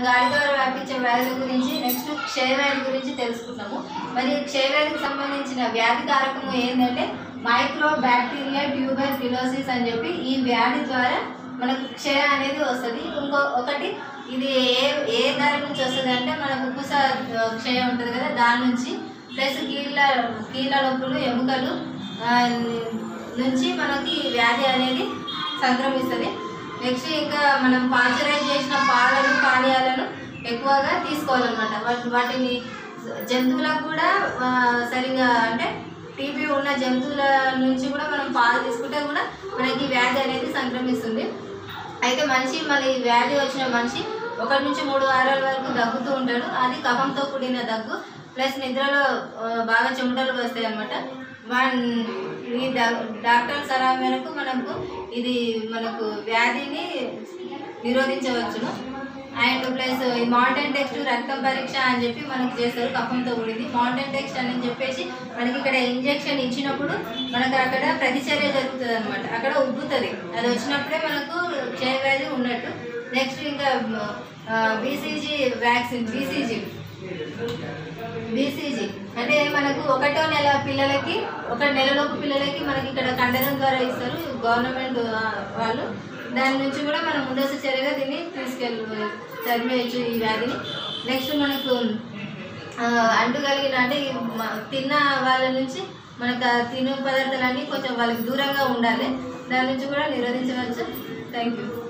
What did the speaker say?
గాలి ద్వారా వ్యాపించే వ్యాధుల గురించి నెక్స్ట్ క్షయవ్యాధి గురించి తెలుసుకున్నాము మరి క్షయవ్యాధికి సంబంధించిన వ్యాధి కారకము ఏంటంటే మైక్రో బ్యాక్టీరియా ట్యూబర్ ఫిలోసిస్ అని చెప్పి ఈ వ్యాధి ద్వారా మనకు క్షయ అనేది వస్తుంది ఇంకో ఒకటి ఇది ఏ ఏ దారి నుంచి వస్తుంది అంటే మనకు కుస క్షయ ఉంటుంది కదా దాని నుంచి ప్లస్ కీళ్ళ కీళ్ళ నొప్పులు ఎముకలు ఆ, నుంచి మనకి ఈ వ్యాధి అనేది సంక్రమిస్తుంది నెక్స్ట్ ఇంకా మనం పాశ్చరైజ్ చేసిన పాలను పానీయాలను ఎక్కువగా తీసుకోవాలన్నమాట వాటి వాటిని జంతువులకు కూడా ఆ, సరిగా అంటే టీబీ ఉన్న జంతువుల నుంచి కూడా మనం పాలు తీసుకుంటే కూడా మనకి ఈ వ్యాధి అనేది సంక్రమిస్తుంది అయితే మనిషి మన ఈ వ్యాధి వచ్చిన మనిషి ఒకటి నుంచి మూడు వారాల వరకు దగ్గుతూ ఉంటాడు అది కఫంతో కూడిన దగ్గు ప్లస్ నిద్రలో ఆ, బాగా చెమటలు వస్తాయి అనమాట ఈ డా- డాక్టర్ సలహా మేరకు మనకు ఇది మనకు వ్యాధిని నిరోధించవచ్చును అండ్ ప్లస్ ఈ మౌంటైన్ టెక్స్ట్ రక్తం పరీక్ష అని చెప్పి మనకు చేస్తారు కఫంతో కూడింది మౌంటైన్ టెక్స్ట్ అని చెప్పేసి మనకి ఇక్కడ ఇంజెక్షన్ ఇచ్చినప్పుడు మనకు అక్కడ ప్రతిచర్య జరుగుతుంది అనమాట అక్కడ ఉబ్బుతుంది అది వచ్చినప్పుడే మనకు క్షయవ్యాధి ఉన్నట్టు నెక్స్ట్ ఇంకా బీసీజీ వ్యాక్సిన్ బీసీజీ బీసీజీ అంటే మనకు ఒకటో నెల పిల్లలకి ఒక నెలలోపు పిల్లలకి మనకి ఇక్కడ కండరం ద్వారా ఇస్తారు గవర్నమెంట్ ఆ, వాళ్ళు దాని నుంచి కూడా మనం ముందస్తు చర్యగా దీన్ని తీసుకెళ్ళి తరిమేయచ్చు ఈ వ్యాధిని నెక్స్ట్ మనకు ఆ, అంటుకలిగిన అంటే ఈ మ- తిన్న వాళ్ళ నుంచి మనకు ఆ తిను పదార్థాలన్నీ కొంచెం వాళ్ళకి దూరంగా ఉండాలి దాని నుంచి కూడా నిరోధించవచ్చు థ్యాంక్ యూ